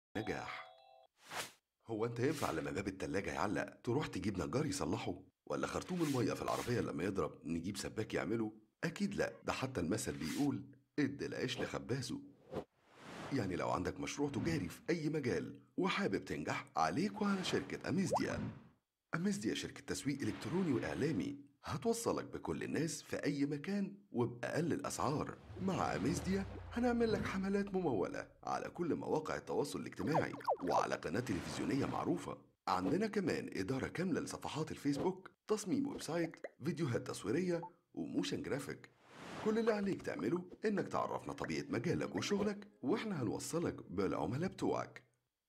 نجاح هو انت ينفع لما باب التلاجة يعلق تروح تجيب نجار يصلحه ولا خرطوم المية في العربية لما يضرب نجيب سباك يعمله اكيد لا ده حتى المثل بيقول ادي العيش لخبازه يعني لو عندك مشروع تجاري في اي مجال وحابب تنجح عليك وعلى شركة اميزديا اميزديا شركة تسويق الكتروني واعلامي هتوصلك بكل الناس في اي مكان وباقل الاسعار مع اميزديا هنعمل لك حملات ممولة على كل مواقع التواصل الاجتماعي وعلى قناة تلفزيونية معروفة عندنا كمان إدارة كاملة لصفحات الفيسبوك تصميم ويب سايت فيديوهات تصويرية وموشن جرافيك كل اللي عليك تعمله إنك تعرفنا طبيعة مجالك وشغلك وإحنا هنوصلك بالعملاء بتوعك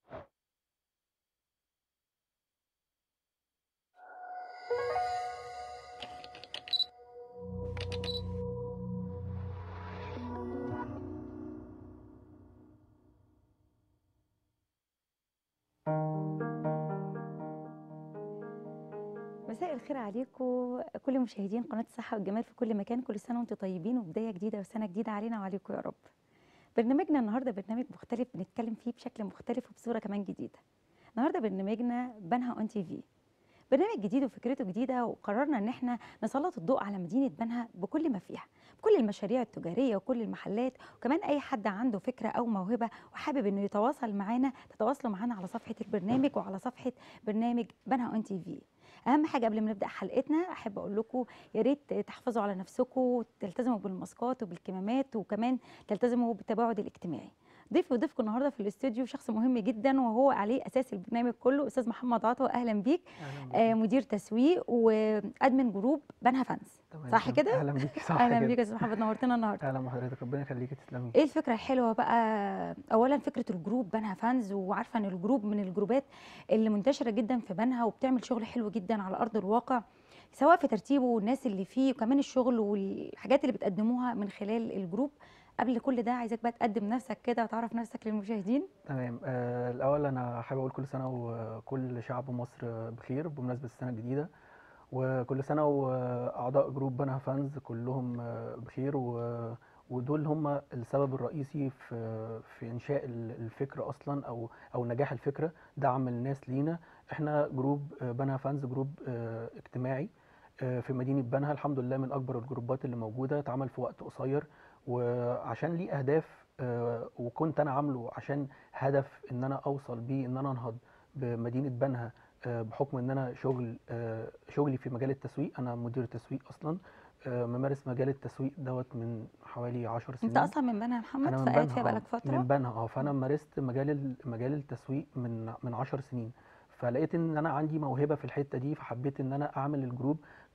مساء الخير عليكم كل مشاهدين قناة الصحة والجمال في كل مكان كل سنة وانتم طيبين وبداية جديدة وسنة جديدة علينا وعليكم يا رب برنامجنا النهاردة برنامج مختلف بنتكلم فيه بشكل مختلف وبصورة كمان جديدة النهاردة برنامجنا بنها اون تي في برنامج جديد وفكرته جديدة وقررنا ان احنا نسلط الضوء على مدينة بنها بكل ما فيها بكل المشاريع التجارية وكل المحلات وكمان اي حد عنده فكرة او موهبة وحابب انه يتواصل معانا تتواصلوا معانا على صفحة البرنامج وعلى صفحة برنامج بنها اون تي في اهم حاجه قبل ما نبدا حلقتنا احب اقول لكم يا ريت تحافظوا على نفسكم وتلتزموا بالماسكات وبالكمامات وكمان تلتزموا بالتباعد الاجتماعي ضيفي وضيفكم النهارده في الاستوديو شخص مهم جدا وهو عليه اساس البرنامج كله استاذ محمد عطوه اهلا بيك آه مدير تسويق وادمن جروب بنها فانز تمام. صح كده اهلا بيكي صح اهلا كده. بيك يا استاذ محمد نورتنا النهارده اهلا بحضرتك ربنا يخليكي تسلمي ايه الفكره الحلوه بقى اولا فكره الجروب بنها فانز وعارفه ان الجروب من الجروبات اللي منتشره جدا في بنها وبتعمل شغل حلو جدا على ارض الواقع سواء في ترتيبه والناس اللي فيه وكمان الشغل والحاجات اللي بتقدموها من خلال الجروب قبل كل ده عايزاك بقى تقدم نفسك كده وتعرف نفسك للمشاهدين تمام آه الاول انا حابب اقول كل سنه وكل شعب مصر بخير بمناسبه السنه الجديده وكل سنه واعضاء جروب بنها فانز كلهم آه، بخير و ودول هم السبب الرئيسي في في انشاء ال- الفكره اصلا او او نجاح الفكره دعم الناس لينا احنا جروب آه، بنها فانز جروب آه، اجتماعي آه، في مدينه بنها الحمد لله من اكبر الجروبات اللي موجوده اتعمل في وقت قصير وعشان ليه اهداف آه، وكنت انا عامله عشان هدف ان انا اوصل بيه ان انا انهض بمدينه بنها آه، بحكم ان انا شغل آه، شغلي في مجال التسويق انا مدير تسويق اصلا آه، ممارس مجال التسويق دوت من حوالي 10 سنين انت اصلا من بنها يا محمد انا من فقاعد بنها فيها آه، بقالك فتره من بنها اه فانا مارست مجال ال- مجال التسويق من من 10 سنين فلقيت ان انا عندي موهبه في الحته دي فحبيت ان انا اعمل الجروب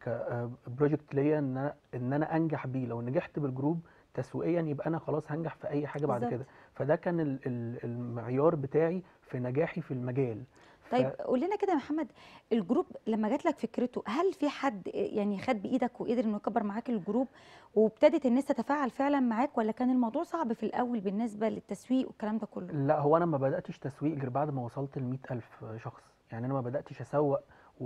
كبروجكت ليا ان انا ان انا انجح بيه لو نجحت بالجروب تسويقيا يبقى انا خلاص هنجح في اي حاجه بعد بالظبط. كده فده كان ال- ال- المعيار بتاعي في نجاحي في المجال ف- طيب قول لنا كده يا محمد الجروب لما جات لك فكرته هل في حد يعني خد بايدك وقدر انه يكبر معاك الجروب وابتدت الناس تتفاعل فعلا معاك ولا كان الموضوع صعب في الاول بالنسبه للتسويق والكلام ده كله لا هو انا ما بداتش تسويق غير بعد ما وصلت ل ألف شخص يعني انا ما بداتش اسوق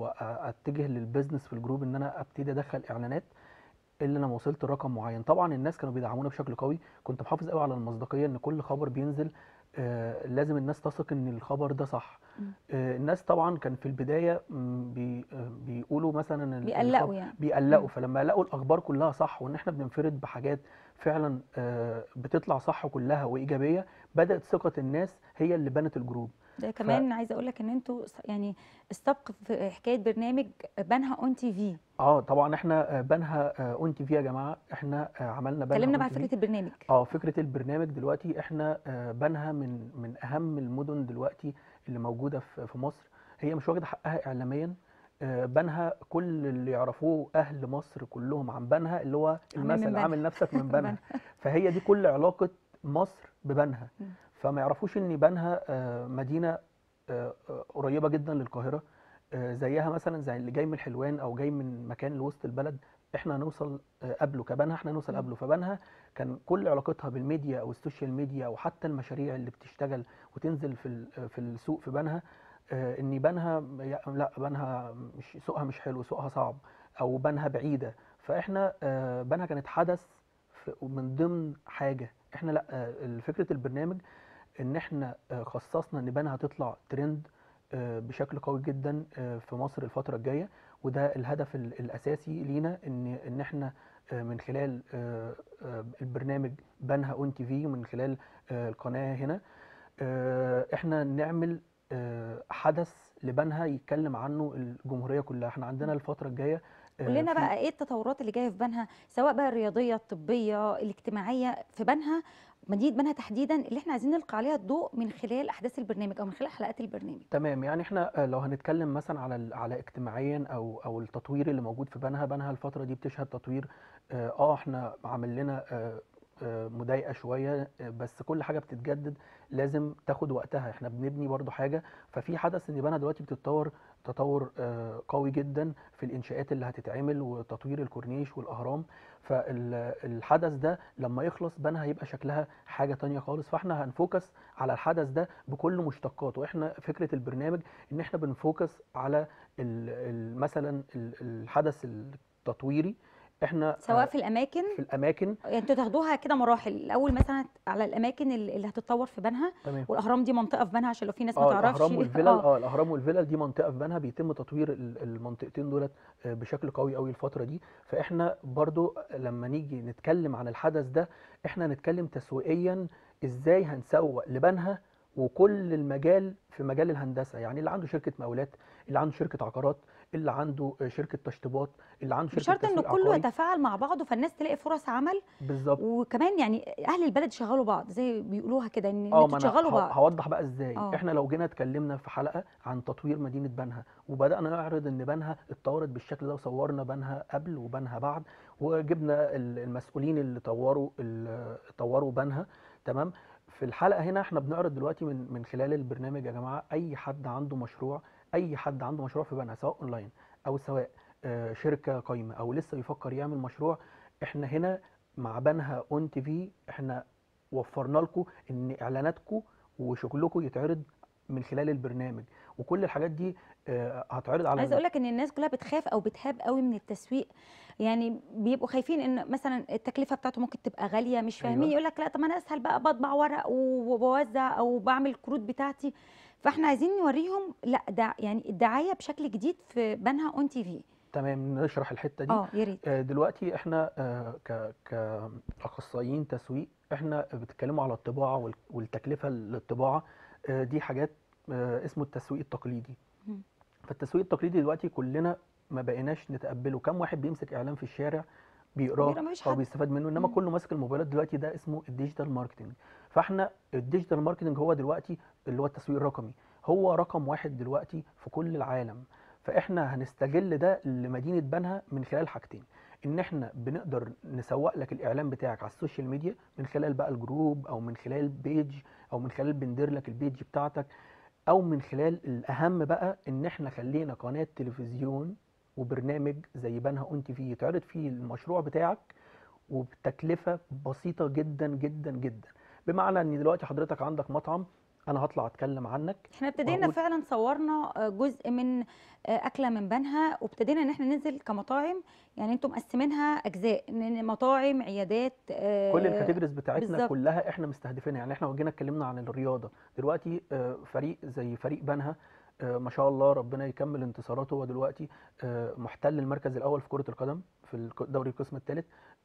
واتجه للبيزنس في الجروب ان انا ابتدي ادخل اعلانات الا لما وصلت لرقم معين طبعا الناس كانوا بيدعمونا بشكل قوي كنت محافظ قوي على المصداقيه ان كل خبر بينزل آه لازم الناس تثق ان الخبر ده صح مم. آه الناس طبعا كان في البدايه مم، بي آه بيقولوا مثلا إن ال- بيقلقوا الخبر- يعني بيقلقوا مم. فلما لقوا الاخبار كلها صح وان احنا بننفرد بحاجات فعلا آه، بتطلع صح كلها وايجابيه بدات ثقه الناس هي اللي بنت الجروب ده كمان عايزه اقول لك ان انتوا س- يعني السبق في حكايه برنامج بنها اون تي في اه طبعا احنا آه، بنها اون تي في يا جماعه احنا آه، عملنا بنها كلمنا اون بقى تي عن في فكره البرنامج اه فكره البرنامج دلوقتي احنا آه، بنها من من اهم المدن دلوقتي اللي موجوده في في مصر هي مش واخده حقها اعلاميا آه، بنها كل اللي يعرفوه اهل مصر كلهم عن بنها اللي هو عامل من المثل بنها. عامل نفسك من بنها. بنها فهي دي كل علاقه مصر ببنها مم. فما يعرفوش ان بنها آه، مدينه آه، آه، قريبه جدا للقاهره آه، زيها مثلا زي اللي جاي من الحلوان او جاي من مكان لوسط البلد احنا هنوصل آه، قبله كبنها احنا هنوصل مم. قبله فبنها كان كل علاقتها بالميديا او السوشيال ميديا او حتى المشاريع اللي بتشتغل وتنزل في ال- في السوق في بنها آه، ان بنها يا- لا بنها مش سوقها مش حلو سوقها صعب او بنها بعيده فاحنا آه، بنها كانت حدث في- من ضمن حاجه احنا لا آه، فكره البرنامج ان احنا آه، خصصنا ان بنها هتطلع ترند آه، بشكل قوي جدا آه، في مصر الفتره الجايه وده الهدف ال- الاساسي لينا ان ان احنا آه، من خلال آه، آه، البرنامج بنها اون تي في ومن خلال آه، القناه هنا آه، احنا نعمل آه، حدث لبنها يتكلم عنه الجمهوريه كلها احنا عندنا الفتره الجايه آه، قول لنا في- بقى ايه التطورات اللي جايه في بنها سواء بقى الرياضيه الطبيه الاجتماعيه في بنها مدينه بنها تحديدا اللي احنا عايزين نلقي عليها الضوء من خلال احداث البرنامج او من خلال حلقات البرنامج تمام يعني احنا آه، لو هنتكلم مثلا على ال- على اجتماعيا او او التطوير اللي موجود في بنها بنها الفتره دي بتشهد تطوير اه آه، احنا عامل لنا آه، آه، مضايقه شويه آه، بس كل حاجه بتتجدد لازم تاخد وقتها احنا بنبني برضو حاجه ففي حدث ان بنها دلوقتي بتتطور تطور آه، قوي جدا في الانشاءات اللي هتتعمل وتطوير الكورنيش والاهرام فالحدث ده لما يخلص بنها هيبقى شكلها حاجه تانية خالص فاحنا هنفوكس على الحدث ده بكل مشتقاته واحنا فكره البرنامج ان احنا بنفوكس على ال- ال- مثلا ال- الحدث التطويري احنا سواء آه، في الاماكن في الاماكن يعني انتوا تاخدوها كده مراحل الاول مثلا على الاماكن اللي اللي هتتطور في بنها تمام والاهرام دي منطقه في بنها عشان لو في ناس ما اه تعرفش الاهرام والفلل اه اه الاهرام والفلل دي منطقه في بنها بيتم تطوير ال- المنطقتين دولت آه، بشكل قوي قوي الفتره دي فاحنا برضو لما نيجي نتكلم عن الحدث ده احنا نتكلم تسويقيا ازاي هنسوق لبنها وكل المجال في مجال الهندسه يعني اللي عنده شركه مقاولات اللي عنده شركه عقارات اللي عنده آه، شركه تشطيبات اللي عنده مش شركه شرط ان تسويق كله عقاري يتفاعل مع بعضه فالناس تلاقي فرص عمل بالظبط وكمان يعني اهل البلد يشغلوا بعض زي بيقولوها كده ان اه انتوا ما انا تشغلوا هو- بعض هوضح بقى ازاي اه. احنا لو جينا اتكلمنا في حلقه عن تطوير مدينه بنها وبدانا نعرض ان بنها اتطورت بالشكل ده وصورنا بنها قبل وبنها بعد وجبنا ال- المسؤولين اللي طوروا ال- طوروا بنها تمام في الحلقه هنا احنا بنعرض دلوقتي من من خلال البرنامج يا جماعه اي حد عنده مشروع اي حد عنده مشروع في بنها سواء اونلاين او سواء آه، شركه قايمه او لسه بيفكر يعمل مشروع احنا هنا مع بنها اون تي في احنا وفرنا لكم ان اعلاناتكم وشغلكم يتعرض من خلال البرنامج وكل الحاجات دي آه، هتعرض على عايزه اقول لك ان الناس كلها بتخاف او بتهاب قوي من التسويق يعني بيبقوا خايفين ان مثلا التكلفه بتاعته ممكن تبقى غاليه مش أيوة. فاهمين يقول لك لا طب ما انا اسهل بقى بطبع ورق وبوزع او بعمل كروت بتاعتي فاحنا عايزين نوريهم لا ده يعني الدعايه بشكل جديد في بنها اون تي في تمام نشرح الحته دي اه يا ريت آه، دلوقتي احنا آه، ك كاخصائيين تسويق احنا بتتكلموا على الطباعه وال- والتكلفه للطباعه آه، دي حاجات آه، اسمه التسويق التقليدي مم. فالتسويق التقليدي دلوقتي كلنا ما بقيناش نتقبله كم واحد بيمسك اعلان في الشارع بيقرا بيقراه مفيش او حد. بيستفاد منه انما مم. كله ماسك الموبايلات دلوقتي ده اسمه الديجيتال ماركتنج فاحنا الديجيتال ماركتنج هو دلوقتي اللي هو التسويق الرقمي هو رقم واحد دلوقتي في كل العالم فاحنا هنستغل ده لمدينه بنها من خلال حاجتين ان احنا بنقدر نسوق لك الاعلان بتاعك على السوشيال ميديا من خلال بقى الجروب او من خلال بيج او من خلال بندير لك البيج بتاعتك او من خلال الاهم بقى ان احنا خلينا قناه تلفزيون وبرنامج زي بنها اون تي في يتعرض فيه المشروع بتاعك وبتكلفه بسيطه جدا جدا جدا بمعنى ان دلوقتي حضرتك عندك مطعم انا هطلع اتكلم عنك احنا ابتدينا وهقول- فعلا صورنا آه، جزء من آه، اكله من بنها وابتدينا ان احنا ننزل كمطاعم يعني انتم مقسمينها اجزاء ان مطاعم عيادات آه، كل الكاتيجوريز بتاعتنا بالظبط. كلها احنا مستهدفينها يعني احنا لو جينا اتكلمنا عن الرياضه دلوقتي آه، فريق زي فريق بنها آه، ما شاء الله ربنا يكمل انتصاراته هو دلوقتي آه، محتل المركز الاول في كره القدم في الك- دوري القسم الثالث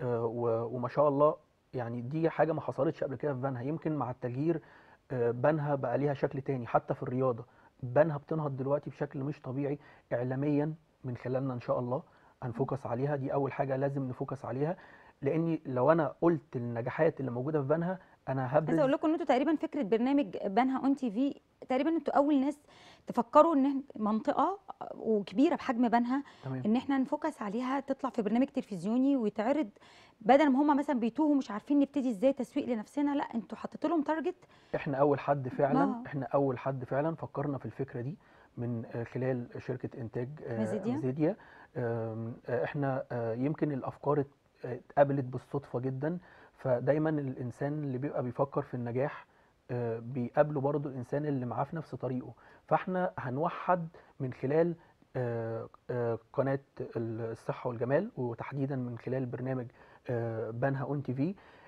وما شاء الله يعني دي حاجه ما حصلتش قبل كده في بنها يمكن مع التغيير آه، بنها بقى ليها شكل تاني حتى في الرياضه بنها بتنهض دلوقتي بشكل مش طبيعي اعلاميا من خلالنا ان شاء الله هنفوكس عليها دي اول حاجه لازم نفوكس عليها لاني لو انا قلت النجاحات اللي موجوده في بنها انا عايزه هبرز اقول لكم ان انتوا تقريبا فكره برنامج بنها اون تي في تقريبا انتوا اول ناس تفكروا ان إحنا منطقه وكبيره بحجم بنها تمام ان احنا نفوكس عليها تطلع في برنامج تلفزيوني ويتعرض بدل ما هم مثلا بيتوهوا مش عارفين نبتدي ازاي تسويق لنفسنا لا انتوا حطيتوا لهم تارجت احنا اول حد فعلا آه. احنا اول حد فعلا فكرنا في الفكره دي من آه، خلال شركه انتاج آه، ميزيديا. ميزيديا آم، آه، احنا آه، يمكن الافكار ات- اتقابلت بالصدفه جدا فدايما الانسان اللي بيبقى بيفكر في النجاح آه، بيقابله برضه الانسان اللي معاه في نفس طريقه فاحنا هنوحد من خلال آه، آه، قناه الصحه والجمال وتحديدا من خلال برنامج آه، بنها اون تي في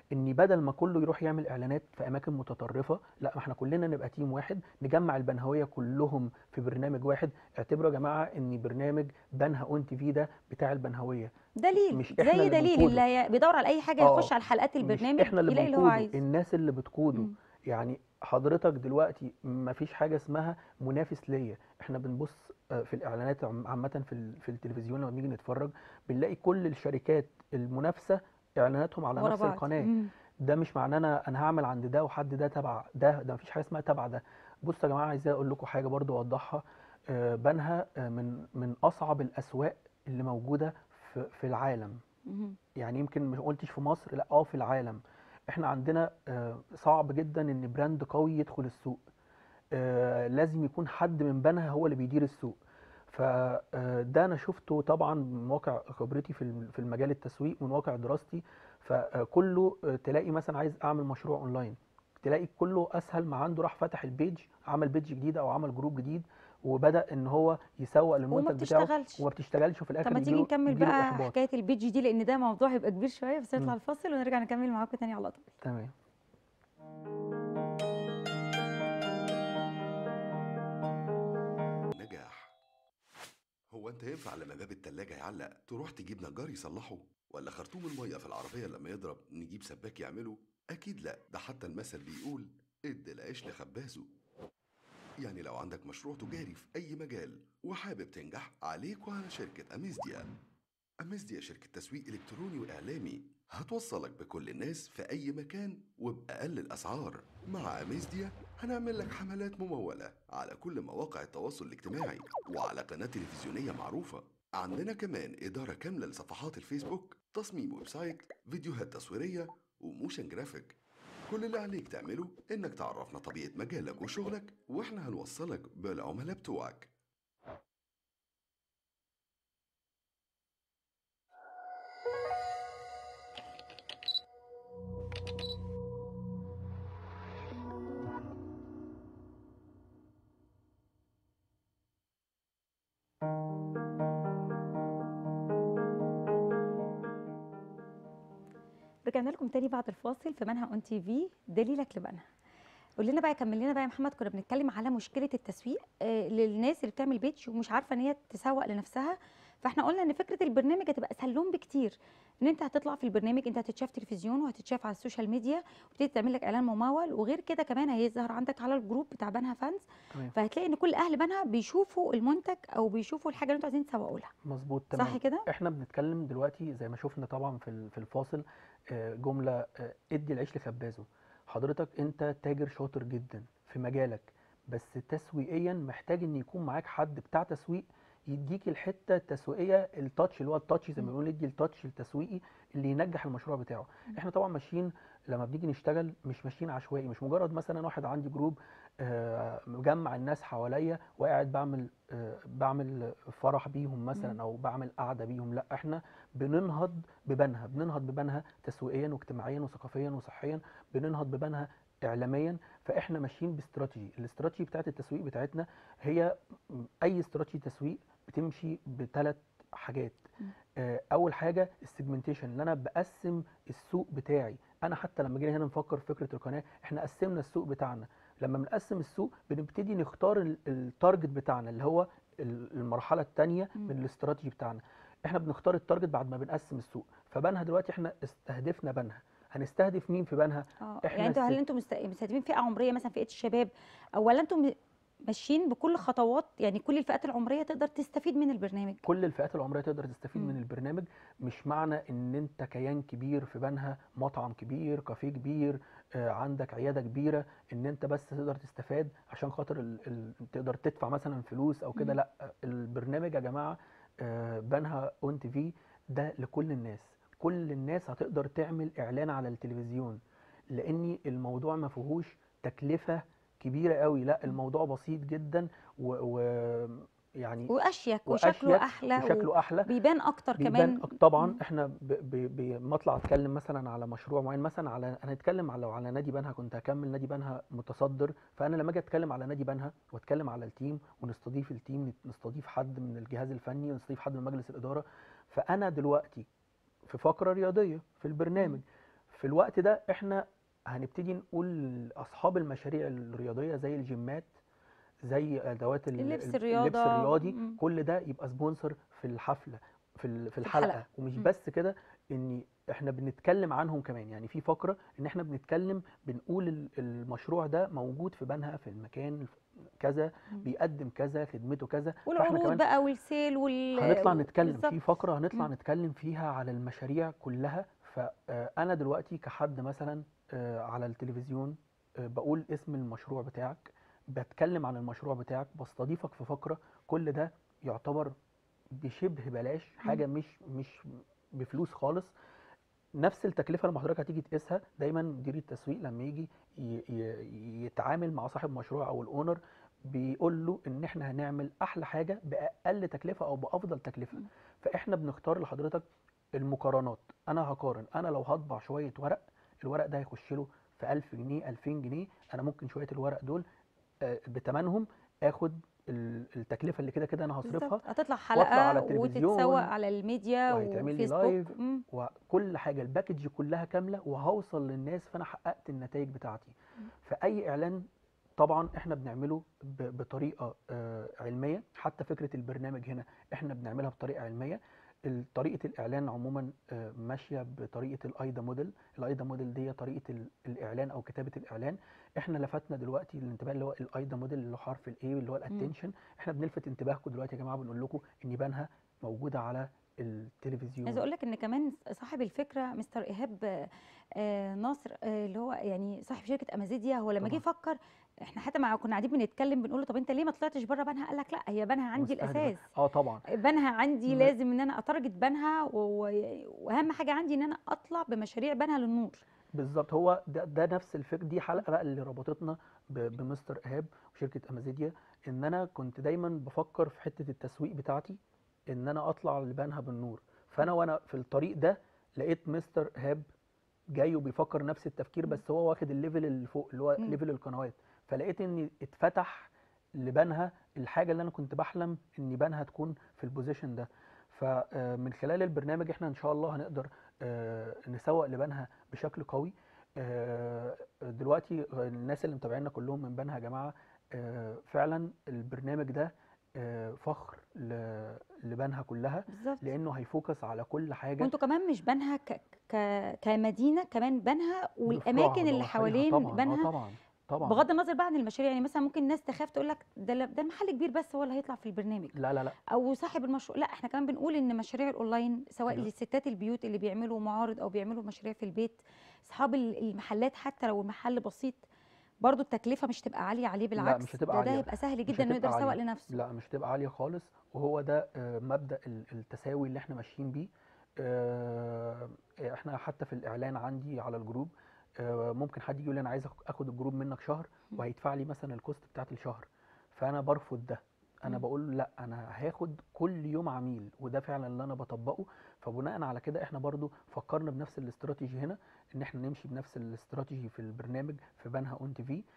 ان بدل ما كله يروح يعمل اعلانات في اماكن متطرفه لا ما احنا كلنا نبقى تيم واحد نجمع البنهويه كلهم في برنامج واحد اعتبروا يا جماعه ان برنامج بنها اون تي في ده بتاع البنهويه دليل مش إحنا زي اللي دليل بنقوده. اللي هي- بيدور على اي حاجه آه، يخش على حلقات البرنامج مش احنا اللي يلاقي اللي هو بنقوده عايزه الناس اللي بتقوده مم. يعني حضرتك دلوقتي ما فيش حاجه اسمها منافس ليا احنا بنبص آه، في الاعلانات عم- عامه في ال- في التلفزيون لما بنيجي نتفرج بنلاقي كل الشركات المنافسه اعلاناتهم على ورا نفس بعض القناه مم. ده مش معناه انا انا هعمل عند ده وحد ده تبع ده ده مفيش حاجه اسمها تبع ده بصوا يا جماعه عايز اقول لكم حاجه برضو اوضحها آه، بنها آه، من من اصعب الاسواق اللي موجوده في في العالم مم. يعني يمكن ما قلتش في مصر لا اه في العالم احنا عندنا آه، صعب جدا ان براند قوي يدخل السوق آه، لازم يكون حد من بنها هو اللي بيدير السوق فده انا شفته طبعا من واقع خبرتي في الم- في المجال التسويق من واقع دراستي فكله آه، تلاقي مثلا عايز اعمل مشروع اونلاين تلاقي كله اسهل ما عنده راح فتح البيج عمل بيج جديد او عمل جروب جديد وبدا ان هو يسوق وما للمنتج بتاعه بتشتغلش وما بتشتغلش وفي الاخر طب ما تيجي يجيله نكمل يجيله بقى احباط حكايه البيج دي لان ده موضوع هيبقى كبير شويه بس نطلع مم. الفاصل ونرجع نكمل معاكم تاني على طول تمام نجاح هو انت ينفع لما باب التلاجة يعلق تروح تجيب نجار يصلحه ولا خرطوم المية في العربية لما يضرب نجيب سباك يعمله اكيد لا ده حتى المثل بيقول ادي العيش لخبازه يعني لو عندك مشروع تجاري في اي مجال وحابب تنجح عليك وعلى شركة اميزديا اميزديا شركة تسويق الكتروني واعلامي هتوصلك بكل الناس في اي مكان وباقل الاسعار مع اميزديا هنعمل لك حملات ممولة على كل مواقع التواصل الاجتماعي وعلى قناة تلفزيونية معروفة عندنا كمان إدارة كاملة لصفحات الفيسبوك تصميم ويب سايت فيديوهات تصويرية وموشن جرافيك كل اللي عليك تعمله إنك تعرفنا طبيعة مجالك وشغلك وإحنا هنوصلك بالعملاء بتوعك رجعنا لكم تاني بعد الفاصل في منها اون تي في دليلك لبنها قول لنا بقى كمل لنا بقى يا محمد كنا بنتكلم على مشكله التسويق آه، للناس اللي بتعمل بيتش ومش عارفه ان هي تسوق لنفسها فاحنا قلنا ان فكره البرنامج هتبقى اسهل لهم بكتير ان انت هتطلع في البرنامج انت هتتشاف تلفزيون وهتتشاف على السوشيال ميديا وتبتدي تعمل لك اعلان ممول وغير كده كمان هيظهر عندك على الجروب بتاع بنها فانز تمام فهتلاقي ان كل اهل بنها بيشوفوا المنتج او بيشوفوا الحاجه اللي انتوا عايزين تسوقوا لها مظبوط تمام صح كده احنا بنتكلم دلوقتي زي ما شفنا طبعا في ال- في الفاصل آه، جمله آه، ادي العيش لخبازه حضرتك انت تاجر شاطر جدا في مجالك بس تسويقيا محتاج ان يكون معاك حد بتاع تسويق يديك الحته التسويقيه التاتش اللي هو التاتش زي ما مم. بنقول يدي التاتش التسويقي اللي ينجح المشروع بتاعه احنا طبعا ماشيين لما بنيجي نشتغل مش ماشيين عشوائي مش مجرد مثلا واحد عندي جروب آه، مجمع الناس حواليا وقاعد بعمل آه، بعمل فرح بيهم مم. مثلا او بعمل قعده بيهم لا احنا بننهض ببنها بننهض ببنها تسويقيا واجتماعيا وثقافيا وصحيا بننهض ببنها اعلاميا فاحنا ماشيين باستراتيجي الاستراتيجي بتاعت التسويق بتاعتنا هي اي استراتيجي تسويق بتمشي بثلاث حاجات مم. آه، اول حاجه السيجمنتيشن اللي انا بقسم السوق بتاعي انا حتى لما جينا هنا نفكر في فكره القناه احنا قسمنا السوق بتاعنا لما بنقسم السوق بنبتدي نختار ال- التارجت بتاعنا اللي هو ال- المرحله الثانيه مم. من الاستراتيجي بتاعنا احنا بنختار التارجت بعد ما بنقسم السوق فبنها دلوقتي احنا استهدفنا بنها هنستهدف مين في بنها اه إحنا يعني انتوا هل است- انتوا مست- مستهدفين فئه عمريه مثلا فئه الشباب او ولا انتوا م- ماشيين بكل خطوات يعني كل الفئات العمريه تقدر تستفيد من البرنامج كل الفئات العمريه تقدر تستفيد مم. من البرنامج مش معنى ان انت كيان كبير في بنها مطعم كبير كافيه كبير آه، عندك عياده كبيره ان انت بس تقدر تستفاد عشان خاطر ال... ال... تقدر تدفع مثلا فلوس او كده مم. لا البرنامج يا جماعه آه، بنها اون تي في ده لكل الناس كل الناس هتقدر تعمل اعلان على التلفزيون لان الموضوع ما فيهوش تكلفه كبيره قوي لا مم. الموضوع بسيط جدا و... و... يعني واشيك وشكله وأشيك احلى وشكله احلى وبيبان اكتر بيبان كمان أك- طبعا مم. احنا ب- ب- بما اطلع اتكلم مثلا على مشروع معين مثلا على انا هتكلم على لو على نادي بنها كنت هكمل نادي بنها متصدر فانا لما اجي اتكلم على نادي بنها واتكلم على التيم ونستضيف التيم نستضيف حد من الجهاز الفني ونستضيف حد من مجلس الاداره فانا دلوقتي في فقره رياضيه في البرنامج في الوقت ده احنا هنبتدي نقول اصحاب المشاريع الرياضيه زي الجيمات زي ادوات ال- اللبس ال- الرياضة. اللبس الرياضي مم. كل ده يبقى سبونسر في الحفله في ال- في الحلقه الحلقة. ومش مم. بس كده ان احنا بنتكلم عنهم كمان يعني في فقره ان احنا بنتكلم بنقول ال- المشروع ده موجود في بنها في المكان كذا مم. بيقدم كذا خدمته كذا فاحنا والعروض كمان بقى والسيل وال هنطلع نتكلم بالظبط. في فقره هنطلع مم. نتكلم فيها على المشاريع كلها فانا دلوقتي كحد مثلا آه، على التلفزيون آه، بقول اسم المشروع بتاعك بتكلم عن المشروع بتاعك بستضيفك في فقره كل ده يعتبر بشبه بلاش حاجه مش مش بفلوس خالص نفس التكلفه لما حضرتك هتيجي تقيسها دايما مدير التسويق لما يجي ي- ي- يتعامل مع صاحب مشروع او الاونر بيقول له ان احنا هنعمل احلى حاجه باقل تكلفه او بافضل تكلفه مم. فاحنا بنختار لحضرتك المقارنات انا هقارن انا لو هطبع شويه ورق الورق ده هيخش له في 1000 جنيه 2000 جنيه انا ممكن شويه الورق دول آه، بتمنهم اخد ال- التكلفه اللي كده كده انا هصرفها بالظبط هتطلع واطلع حلقه على التلفزيون وتتسوق على الميديا وهيتعمل لي وفيسبوك لايف. مم. وكل حاجه الباكج كلها كامله وهوصل للناس فانا حققت النتائج بتاعتي فاي اعلان طبعا احنا بنعمله ب- بطريقه آه، علميه حتى فكره البرنامج هنا احنا بنعملها بطريقه علميه ال- طريقه الاعلان عموما آه، ماشيه بطريقه الايدا موديل الايدا موديل دي طريقه ال- الاعلان او كتابه الاعلان احنا لفتنا دلوقتي الانتباه اللي هو الايدا موديل اللي هو حرف الاي اللي هو الاتنشن احنا بنلفت انتباهكم دلوقتي يا جماعه بنقول لكم ان بنها موجوده على التلفزيون عايزه اقول لك ان كمان صاحب الفكره مستر ايهاب آه، آه، ناصر آه، اللي هو يعني صاحب شركه امازيديا هو لما جه طبعاً. يفكر احنا حتى مع كنا قاعدين بنتكلم بنقول له طب انت ليه ما طلعتش بره بنها قال لك لا هي بنها عندي مستهدفة. الاساس اه طبعا بنها عندي ما- لازم ان انا اتارجت بنها و- و- واهم حاجه عندي ان انا اطلع بمشاريع بنها للنور بالظبط هو ده, ده نفس الفكر دي حلقه بقى اللي ربطتنا ب- بمستر ايهاب وشركه امازيديا ان انا كنت دايما بفكر في حته التسويق بتاعتي ان انا اطلع لبنها بالنور فانا وانا في الطريق ده لقيت مستر ايهاب جاي وبيفكر نفس التفكير مم. بس هو واخد الليفل اللي فوق اللي هو مم. ليفل القنوات فلقيت ان اتفتح لبنها الحاجه اللي انا كنت بحلم ان بنها تكون في البوزيشن ده فمن خلال البرنامج احنا ان شاء الله هنقدر آه، نسوق لبنها بشكل قوي آه، دلوقتي الناس اللي متابعينا كلهم من بنها يا جماعه آه، فعلا البرنامج ده آه، فخر ل- لبنها كلها بالظبط لانه هيفوكس على كل حاجه وانتوا كمان مش بنها ك... ك... كمدينه كمان بنها بفروعها والاماكن اللي وضواحيها حوالين طبعا بنها اه طبعا طبعا بغض النظر بقى عن المشاريع يعني مثلا ممكن الناس تخاف تقول لك ده لا- ده المحل كبير بس هو اللي هيطلع في البرنامج لا لا لا او صاحب المشروع لا احنا كمان بنقول ان مشاريع الاونلاين سواء أيوة. للستات البيوت اللي بيعملوا معارض او بيعملوا مشاريع في البيت اصحاب ال- المحلات حتى لو المحل بسيط برضو التكلفه مش تبقى عاليه عليه بالعكس مش هتبقى ده, ده عالية. هيبقى سهل مش جدا انه يقدر هتبقى يسوق عالية. لنفسه لا مش هتبقى عاليه خالص وهو ده آه، مبدا ال- التساوي اللي احنا ماشيين بيه آه، احنا حتى في الاعلان عندي على الجروب آه، ممكن حد يجي يقول لي انا عايز أخ- اخد الجروب منك شهر مم. وهيدفع لي مثلا الكوست بتاعت الشهر فانا برفض ده انا مم. بقول له لا انا هاخد كل يوم عميل وده فعلا اللي انا بطبقه فبناء على كده احنا برضو فكرنا بنفس الاستراتيجي هنا ان احنا نمشي بنفس الاستراتيجي في البرنامج في بنها اون تي في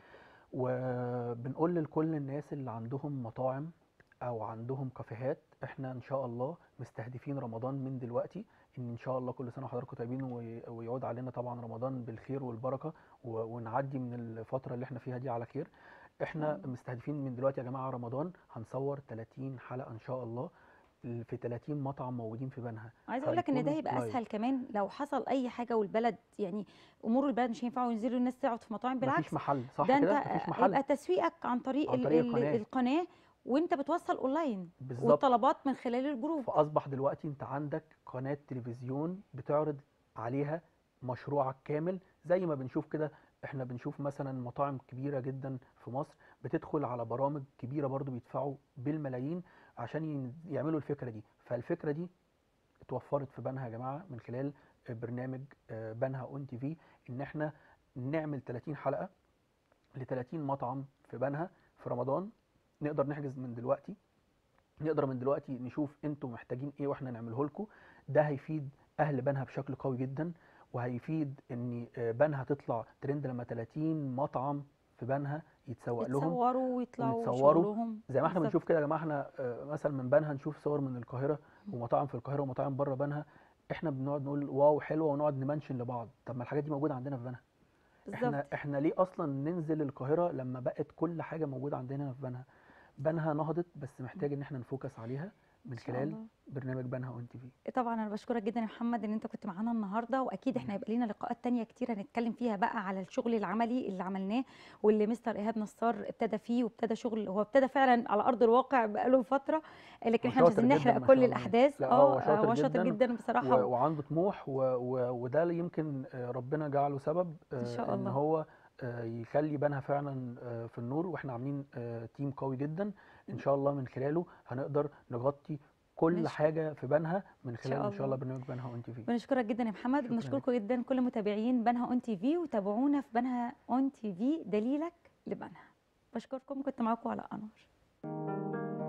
وبنقول لكل الناس اللي عندهم مطاعم او عندهم كافيهات احنا ان شاء الله مستهدفين رمضان من دلوقتي ان ان شاء الله كل سنه وحضراتكم طيبين وي- ويعود علينا طبعا رمضان بالخير والبركه و- ونعدي من الفتره اللي احنا فيها دي على خير احنا الله. مستهدفين من دلوقتي يا جماعه رمضان هنصور 30 حلقه ان شاء الله في 30 مطعم موجودين في بنها عايزه اقول لك ان ده هيكونوا يبقى لايف. اسهل كمان لو حصل اي حاجه والبلد يعني امور البلد مش هينفعوا ينزلوا الناس تقعد في مطاعم بالعكس مفيش محل صح ده كده انت مفيش يبقى محل تسويقك عن طريق, عن ال- طريق ال- القناة. القناه وانت بتوصل اونلاين بالظبط والطلبات من خلال الجروب فاصبح دلوقتي انت عندك قناه تلفزيون بتعرض عليها مشروعك كامل زي ما بنشوف كده احنا بنشوف مثلا مطاعم كبيره جدا في مصر بتدخل على برامج كبيره برضو بيدفعوا بالملايين عشان ين- يعملوا الفكره دي فالفكره دي اتوفرت في بنها يا جماعه من خلال برنامج آه، بنها اون تي في ان احنا نعمل 30 حلقه ل 30 مطعم في بنها في رمضان نقدر نحجز من دلوقتي نقدر من دلوقتي نشوف انتوا محتاجين ايه واحنا نعمله لكم ده هيفيد اهل بنها بشكل قوي جدا وهيفيد ان آه، بنها تطلع ترند لما 30 مطعم في بنها يتسوق لهم يتصوروا ويطلعوا ويتصوروا شغلهم زي ما احنا بالظبط. بنشوف كده يا جماعه احنا آه، مثلا من بنها نشوف صور من القاهره ومطاعم في القاهره ومطاعم بره بنها احنا بنقعد نقول واو حلوه ونقعد نمنشن لبعض طب ما الحاجات دي موجوده عندنا في بنها احنا بالظبط احنا ليه اصلا ننزل القاهره لما بقت كل حاجه موجوده عندنا هنا في بنها بنها نهضت بس محتاج ان احنا نفوكس عليها من إن شاء خلال الله. برنامج بنها اون تي في طبعا انا بشكرك جدا يا محمد ان انت كنت معانا النهارده واكيد احنا هيبقى لينا لقاءات تانية كتير هنتكلم فيها بقى على الشغل العملي اللي عملناه واللي مستر ايهاب نصار ابتدى فيه وابتدى شغل هو ابتدى فعلا على ارض الواقع بقاله فتره لكن احنا مش وشاطر عايزين جداً نحرق ما كل شاء الله. الاحداث لا، هو اه شاطر هو شاطر جداً جدا بصراحه و- وعنده طموح و... و... وده اللي يمكن آه، ربنا جعله سبب إن شاء آه، ان الله. هو آه، يخلي بنها فعلا آه، في النور واحنا عاملين آه، تيم قوي جدا ان شاء الله من خلاله هنقدر نغطي كل نشكر. حاجه في بنها من خلال ان الله. شاء الله برنامج بنها اون تي في بنشكرك جدا يا محمد شكراً بنشكركم جدا كل متابعين بنها اون تي في وتابعونا في بنها اون تي في دليلك لبنها بشكركم كنت معاكم على انور